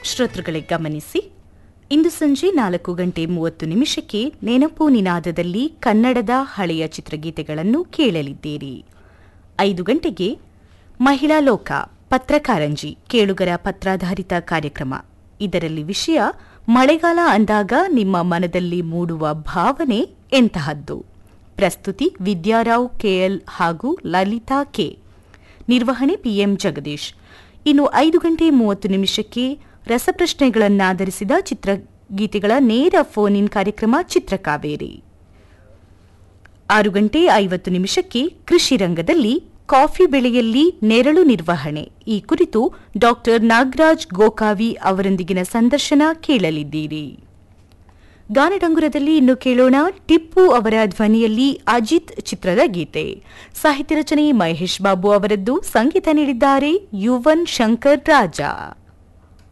ಶ್ರೋತೃಗಳೇ ಗಮನಿಸಿ ಇಂದು ಸಂಜೆ ನಾಲ್ಕು ಗಂಟೆ ಮೂವತ್ತು ನಿಮಿಷಕ್ಕೆ ನೆನಪು ನಿನಾದದಲ್ಲಿ ಕನ್ನಡದ ಹಳೆಯ ಚಿತ್ರಗೀತೆಗಳನ್ನು ಕೇಳಲಿದ್ದೀರಿ ಐದು ಗಂಟೆಗೆ ಮಹಿಳಾ ಲೋಕ ಪತ್ರಕಾರಂಜಿ ಕೇಳುಗರ ಪತ್ರಾಧಾರಿತ ಕಾರ್ಯಕ್ರಮ ಇದರಲ್ಲಿ ವಿಷಯ ಮಳೆಗಾಲ ಅಂದಾಗ ನಿಮ್ಮ ಮನದಲ್ಲಿ ಮೂಡುವ ಭಾವನೆ ಎಂತಹದ್ದು ಪ್ರಸ್ತುತಿ ವಿದ್ಯಾರಾವ್ ಕೆಎಲ್ ಹಾಗೂ ಲಲಿತಾ ಕೆ ನಿರ್ವಹಣೆ ಪಿಎಂ ಜಗದೀಶ್ ಇನ್ನು ಐದು ಗಂಟೆ ಮೂವತ್ತು ನಿಮಿಷಕ್ಕೆ ರಸಪ್ರಶ್ನೆಗಳನ್ನಾಧರಿಸಿದ ಚಿತ್ರಗೀತೆಗಳ ನೇರ ಫೋನ್ ಇನ್ ಕಾರ್ಯಕ್ರಮ ಚಿತ್ರಕಾವೇರಿ ಆರು ಗಂಟೆ ಐವತ್ತು ನಿಮಿಷಕ್ಕೆ ಕೃಷಿ ರಂಗದಲ್ಲಿ ಕಾಫಿ ಬೆಳೆಯಲ್ಲಿ ನೆರಳು ನಿರ್ವಹಣೆ ಈ ಕುರಿತು ಡಾಕ್ಟರ್ ನಾಗರಾಜ್ ಗೋಕಾವಿ ಅವರೊಂದಿಗಿನ ಸಂದರ್ಶನ ಕೇಳಲಿದ್ದೀರಿ ಗಾನಡಂಗುರದಲ್ಲಿ ಇನ್ನು ಕೇಳೋಣ ಟಿಪ್ಪು ಅವರ ಧ್ವನಿಯಲ್ಲಿ ಅಜಿತ್ ಚಿತ್ರದ ಗೀತೆ ಸಾಹಿತ್ಯ ರಚನೆ ಮಹೇಶ್ ಬಾಬು ಅವರದ್ದು ಸಂಗೀತ ನೀಡಿದ್ದಾರೆ ಯುವನ್ ಶಂಕರ್ ರಾಜಾ